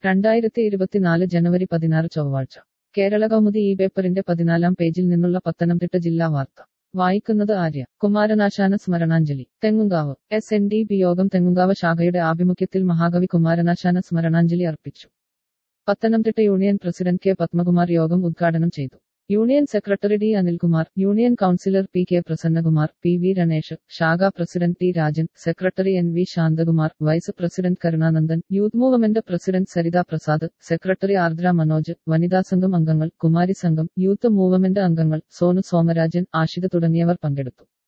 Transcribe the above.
രണ്ടായിരത്തി ഇരുപത്തിനാല് ജനുവരി പതിനാറ് ചൊവ്വാഴ്ച കേരള കൗമുദി ഈ പേപ്പറിന്റെ പതിനാലാം പേജിൽ നിന്നുള്ള പത്തനംതിട്ട ജില്ലാ വാർത്ത വായിക്കുന്നത് ആര്യ കുമാരനാശാന സ്മരണാഞ്ജലി Thengumkavu S N D P യോഗം തെങ്ങുങ്കാവ് ശാഖയുടെ ആഭിമുഖ്യത്തിൽ മഹാകവി കുമാരനാശാന സ്മരണാഞ്ജലി അർപ്പിച്ചു Pathanamthitta union president K Padmakumar യോഗം ഉദ്ഘാടനം ചെയ്തു union secretary D Anilkumar union councillor P K Prasannakumar P V Ranesh ശാഖാ president T Rajan secretary N V Santhakumar vice president Karunanandan youth movement president Saritha Prasad secretary Ardra Manoj വനിതാ സംഘം അംഗങ്ങൾ കുമാരി സംഘം യൂത്ത് മൂവ്മെന്റ് അംഗങ്ങൾ സോനു സോമരാജൻ ആഷിത തുടങ്ങിയവർ പങ്കെടുത്തു